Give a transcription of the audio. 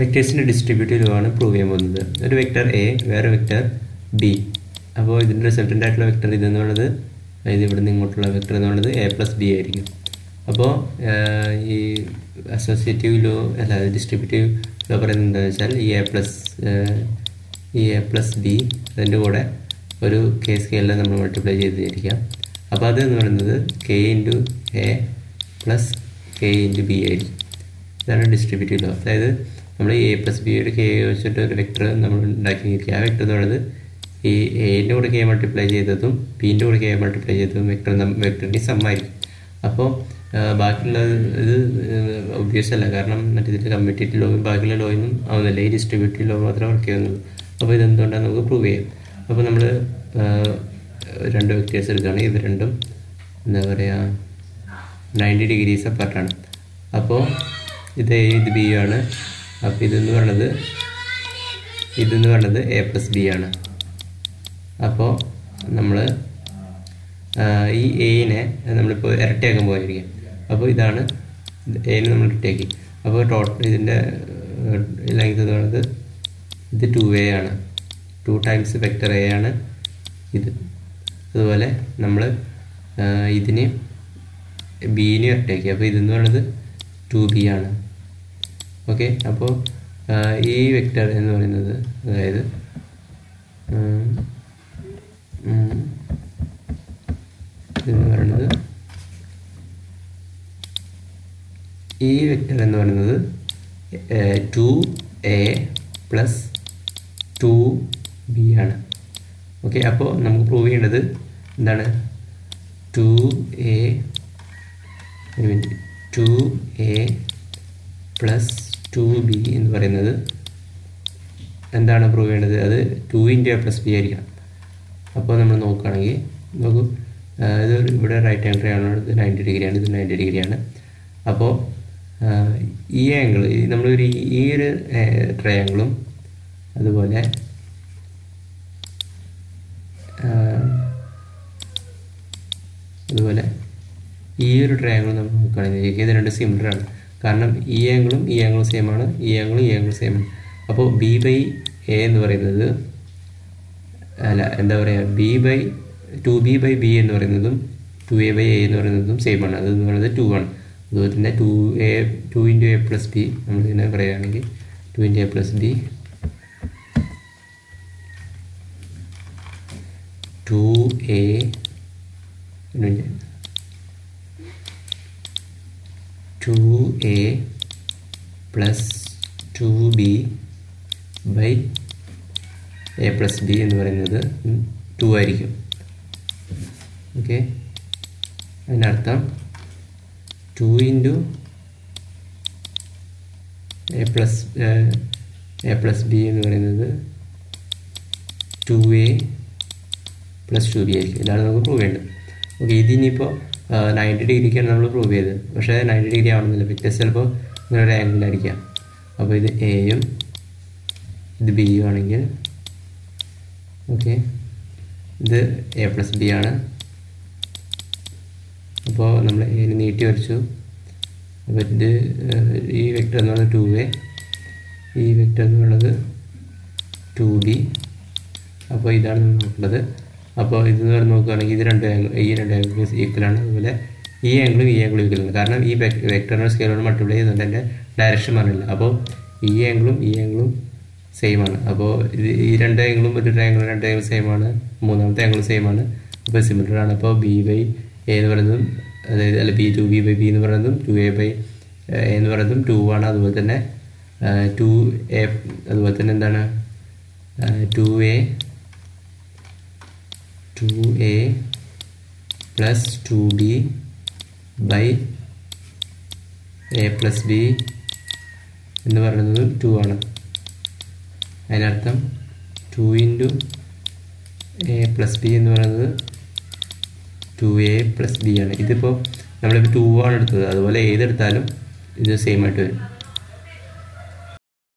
വെക്ടേഴ്സിൻ്റെ distributive law ആണ് prove ചെയ്യാൻ പോകുന്നത് ഒരു വെക്ടർ എ വേറെ വെക്ടർ ബി അപ്പോൾ ഇതിൻ്റെ റിസൾട്ടൻ്റ് ആയിട്ടുള്ള വെക്ടർ ഇതെന്നുള്ളത് ഇത് ഇവിടെ നിന്ന് ഇങ്ങോട്ടുള്ള വെക്ടർ എന്നുള്ളത് എ പ്ലസ് ബി ആയിരിക്കും അപ്പോൾ ഈ അസോസിയേറ്റീവ് ലോ അല്ല ഡിസ്ട്രിബ്യൂട്ടീവ് ലോ പറയുന്നത് എന്താണെന്ന് വെച്ചാൽ ഈ എ പ്ലസ് ഈ എ പ്ലസ് ബി അതിൻ്റെ കൂടെ ഒരു കെ സ്കെയിലിൽ നമ്മൾ മൾട്ടിപ്ലൈ ചെയ്തിരിക്കാം അപ്പോൾ അത് എന്ന് പറയുന്നത് K into A plus K into B ആയിരിക്കും ഇതാണ് ഡിസ്ട്രിബ്യൂട്ടീവ് ലോ അതായത് നമ്മൾ എ പ്ലസ് ബി ഒരു കെ വെച്ചിട്ട് ഒരു വെക്ടർ നമ്മൾ ഉണ്ടാക്കിയിരിക്കുക ആ വെക്ടർ എന്ന് പറയുന്നത് ഈ എൻ്റെ കൂടെ കെ മൾട്ടിപ്ലൈ ചെയ്തതും ബീൻ്റെ കൂടെ കെ മൾട്ടിപ്ലൈ ചെയ്തതും വെക്ടർ വെക്ടറിൻ്റെ സമ്മായിരിക്കും അപ്പോൾ ബാക്കിയുള്ള ഇത് ഒബ്വിയസ് അല്ല കാരണം മറ്റേ ഇതിൻ്റെ കമ്മ്യൂട്ടേറ്റീവ് ലോയും ബാക്കിയുള്ള ലോയൊന്നും ആവുന്നില്ല ഈ ഡിസ്ട്രിബ്യൂട്ടീവ് ലോ മാത്രമേ വർക്ക് ചെയ്യുന്നുള്ളൂ അപ്പോൾ ഇതെന്തുകൊണ്ടാണ് നമുക്ക് പ്രൂവ് ചെയ്യാം അപ്പോൾ നമ്മൾ രണ്ട് വെക്ടേഴ്സ് എടുക്കുകയാണ് ഇത് രണ്ടും എന്താ പറയുക നയൻറ്റി ഡിഗ്രീസ് അപ്പാർട്ടാണ് അപ്പോൾ ഇത് എ ഇത് ബി ആണ് അപ്പോൾ ഇതെന്ന് പറയുന്നത് ഇതെന്ന് പറയുന്നത് എ പ്ലസ് ബി ആണ് അപ്പോൾ നമ്മൾ ഈ എയിനെ നമ്മളിപ്പോൾ ഇരട്ടിയാക്കാൻ പോയിരിക്കും അപ്പോൾ ഇതാണ് എയിനെ നമ്മൾ ഇരട്ടിയാക്കി അപ്പോൾ ടോട്ടൽ ഇതിൻ്റെ ലെങ്ത് എന്ന് പറയുന്നത് ഇത് ടു എ ആണ് ടു ടൈംസ് വെക്ടർ എ ആണ് ഇത് അതുപോലെ നമ്മൾ ഇതിന് ബീനെ ഇരട്ടിയാക്കി അപ്പോൾ ഇതെന്ന് പറയുന്നത് ടു ബി ആണ് ഓക്കെ അപ്പോൾ ഈ വെക്ടർ എന്ന് പറയുന്നത് അതായത് എന്ന് പറയുന്നത് ഈ വെക്ടർ എന്ന് പറയുന്നത് two A plus two B ആണ് ഓക്കെ അപ്പോൾ നമുക്ക് പ്രൂവ് ചെയ്യേണ്ടത് എന്താണ് two A two A plus two B എന്ന് പറയുന്നത് എന്താണ് പ്രൂവ് ചെയ്യേണ്ടത് അത് two into A plus B ആയിരിക്കണം അപ്പോൾ നമ്മൾ നോക്കുകയാണെങ്കിൽ നോക്കൂ ഇത് ഇവിടെ റൈറ്റ് ആംഗിൾ ട്രയാങ്കിൾ ഇത് നയൻറ്റി ഡിഗ്രിയാണ് ഇത് നയൻറ്റി ഡിഗ്രിയാണ് അപ്പോൾ ഈ ആംഗിൾ നമ്മളൊരു ഈ ഒരു ട്രയാങ്കിളും അതുപോലെ അതുപോലെ ഈ ഒരു ട്രയാങ്കിൾ നമ്മൾ നോക്കുകയാണെങ്കിൽ ഇത് രണ്ട് സിമിലർ ആണ് കാരണം ഈ ആംഗിളും ഈ ആംഗിളും സെയിം ആണ് ഈ ആംഗിളും ഈ ആംഗിളും സെയിം ആണ് അപ്പോൾ ബി ബൈ എ എന്ന് പറയുന്നത് അല്ല എന്താ പറയുക B by two B by B എന്ന് പറയുന്നതും ടു എ ബൈ എ എന്ന് പറയുന്നതും സെയിം ആണ് അത് എന്ന് പറയുന്നത് ടു ആണ് അതുപോലെ തന്നെ two A two into A plus B നമ്മളിങ്ങനെ പറയുകയാണെങ്കിൽ two into A plus B two A two A plus two B by A plus B എന്ന് പറയുന്നത് ടു ആയിരിക്കും ഓക്കെ അതിനർത്ഥം two into A plus A plus B എന്ന് പറയുന്നത് two A plus two B ആയിരിക്കും ഇതാണ് നമുക്ക് പ്രൂവ് ചെയ്യേണ്ടത് ഓക്കെ ഇതിനിപ്പോൾ നയൻറ്റി ഡിഗ്രിക്കാണ് നമ്മൾ പ്രൂവ് ചെയ്തത് പക്ഷേ നയൻറ്റി ഡിഗ്രി ആവണമെന്നില്ല വ്യത്യസ്ത ചിലപ്പോൾ ഇങ്ങനെ ഒരു ആംഗിളായിരിക്കാം അപ്പോൾ ഇത് എയും ഇത് ബിയും ആണെങ്കിൽ ഓക്കെ ഇത് എ പ്ലസ് ബി ആണ് അപ്പോൾ നമ്മൾ എന് നീട്ടി വരച്ചു അപ്പോൾ ഇത് ഈ വെക്ടർ എന്ന് പറയുന്നത് ടു എ ഈ വെക്ടർ എന്ന് പറയുന്നത് ടു ബി അപ്പോൾ ഇതാണ് നമ്മൾ നോക്കേണ്ടത് അപ്പോൾ ഇതെന്ന് പറഞ്ഞ് നോക്കുകയാണെങ്കിൽ ഇത് രണ്ട് ആംഗിൾ ഈ രണ്ട് ആംഗിൾ ഈക്വലാണ് അതുപോലെ ഈ ആംഗിളും ഈ ആംഗിളും ഈക്വലാണ് കാരണം ഈ വെക്ടറിനെ സ്കെയിലോട് മൾട്ടിപ്ലൈ ചെയ്തുകൊണ്ട് എൻ്റെ ഡയറക്ഷൻ പറഞ്ഞില്ല അപ്പോൾ ഈ ആംഗിളും ഈ ആംഗിളും സെയിം ആണ് അപ്പോൾ ഇത് ഈ രണ്ട് ആംഗിളും ഒരു ആംഗിളും രണ്ട് ആംഗിൾ സെയിം ആണ് മൂന്നാമത്തെ ആംഗിൾ സെയിം ആണ് അപ്പോൾ സിമിലർ ആണ് അപ്പോൾ ബി ബൈ എ എന്ന് പറയുന്നതും അതായത് അല്ല B two B by B എന്ന് പറയുന്നതും ടു എ ബൈ എ എന്ന് പറയുന്നതും ടു ആണ് അതുപോലെ തന്നെ ടു എ അതുപോലെ തന്നെ എന്താണ് two A two A plus two B by A plus B എന്ന് പറയുന്നത് ടു ആണ് അതിനർത്ഥം two into A plus B എന്ന് പറയുന്നത് ടു എ പ്ലസ് ബി ആണ് ഇതിപ്പോൾ നമ്മളിപ്പോൾ ടു ആണ് എടുത്തത് അതുപോലെ ഏതെടുത്താലും ഇത് സെയിം ആയിട്ട് വരും